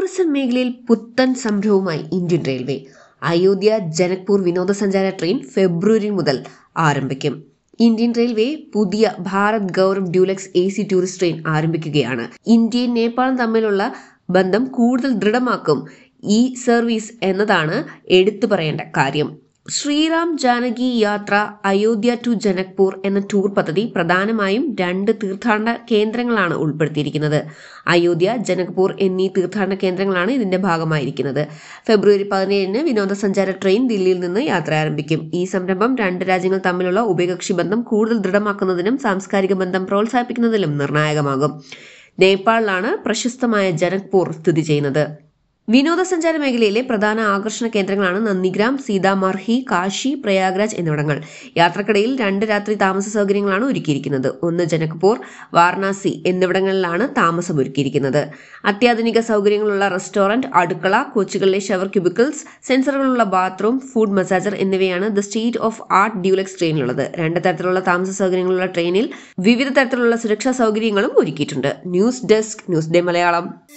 tourism മേഖലയിൽ പുത്തൻ സംരംഭവുമായി ഇന്ത്യൻ റെയിൽവേ അയോധ്യ ജനക്പൂർ വിനോദസഞ്ചാര ട്രെയിൻ ഫെബ്രുവരി മുതൽ ആരംഭിക്കും ഇന്ത്യൻ റെയിൽവേ പുതിയ Bharat Gaurav deluxe A C tourist train ആരംഭിക്കുകയാണ് ഇന്ത്യയും നേപ്പാളും തമ്മിലുള്ള ബന്ധം കൂടുതൽ ദൃഢമാക്കും ഈ സർവീസ് എന്നതാണ് എടുത്തു പറയേണ്ട കാര്യം ശ്രീറാം ജാനകി യാത്ര അയോധ്യ ടു ജനക്പൂർ എന്ന ടൂർ പദ്ധതി പ്രധാനമായും രണ്ട് തീർത്ഥാടന കേന്ദ്രങ്ങളാണ് ഉൾപ്പെടുത്തിയിരിക്കുന്നത് അയോധ്യ ജനക്പൂർ എന്നീ തീർത്ഥാടന കേന്ദ്രങ്ങളാണ് ഇതിന്റെ ഭാഗമായിരിക്കുന്നത് ഫെബ്രുവരി പതിനേഴിന് വിനോദസഞ്ചാര ട്രെയിൻ ദില്ലിയിൽ നിന്ന് യാത്ര ആരംഭിക്കും ഈ സംരംഭം രണ്ട് രാജ്യങ്ങൾ തമ്മിലുള്ള ഉഭയകക്ഷി ബന്ധം കൂടുതൽ ദൃഢമാക്കുന്നതിനും സാംസ്കാരിക ബന്ധം പ്രോത്സാഹിപ്പിക്കുന്നതിലും നിർണായകമാകും നേപ്പാളിലാണ് പ്രശസ്തമായ ജനക്പൂർ സ്ഥിതി ചെയ്യുന്നത് വിനോദസഞ്ചാര മേഖലയിലെ പ്രധാന ആകർഷണ കേന്ദ്രങ്ങളാണ് നന്ദിഗ്രാം സീതാമർഹി കാശി പ്രയാഗ്രാജ് എന്നിവിടങ്ങൾ യാത്രക്കിടയിൽ രണ്ട് രാത്രി താമസ സൗകര്യങ്ങളാണ് ഒരുക്കിയിരിക്കുന്നത് ഒന്ന് ജനക്പൂർ വാരണാസി എന്നിവിടങ്ങളിലാണ് താമസം ഒരുക്കിയിരിക്കുന്നത് അത്യാധുനിക സൗകര്യങ്ങളുള്ള റെസ്റ്റോറന്റ് അടുക്കള കോച്ചുകളിലെ ഷവർ ക്യൂബിക്കിൾസ് സെൻസറുകളുള്ള ബാത്റൂം ഫുഡ് മസാജർ എന്നിവയാണ് the state of art deluxe ട്രെയിനിലുള്ളത് രണ്ട് തരത്തിലുള്ള താമസ സൗകര്യങ്ങളുള്ള ട്രെയിനിൽ വിവിധ തരത്തിലുള്ള സുരക്ഷാ സൗകര്യങ്ങളും ഒരുക്കിയിട്ടുണ്ട് news desk news day Malayalam